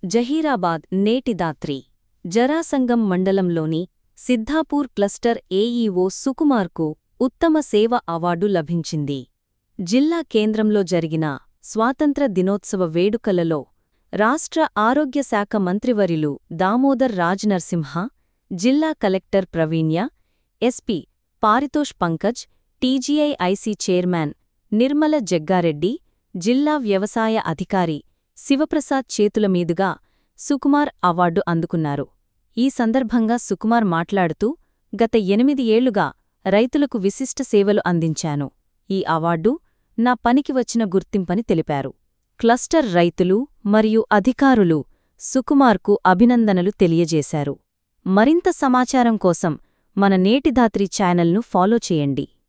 జహీరాబాద్ నేటిదాత్రి జరాసంగం మండలంలోని Siddhapur cluster AEO సుకుమార్కు ఉత్తమ సేవ అవార్డు లభించింది జిల్లా కేంద్రంలో జరిగిన స్వాతంత్ర దినోత్సవ వేడుకలలో రాష్ట్ర ఆరోగ్య శాఖ మంత్రివర్యులు దామోదర్ రాజ్నరసింహ జిల్లా collector Pravinya SP Paritosh Pankaj TGIIC chairman Nirmala Jaggareddy జిల్లా వ్యవసాయ అధికారి శివప్రసాద్ చేతుల మీదుగా సుకుమార్ అవార్డు అందుకున్నారు ఈ సందర్భంగా సుకుమార్ మాట్లాడుతూ గత ఎనిమిది ఏళ్లుగా రైతులకు విశిష్ట సేవలు అందించాను ఈ అవార్డు నా పనికి వచ్చిన గుర్తింపని తెలిపారు క్లస్టర్ రైతులు మరియు అధికారులు సుకుమార్కు అభినందనలు తెలియజేశారు మరింత సమాచారం కోసం మన నేటిధాత్రి ఛానల్ను ఫాలో చేయండి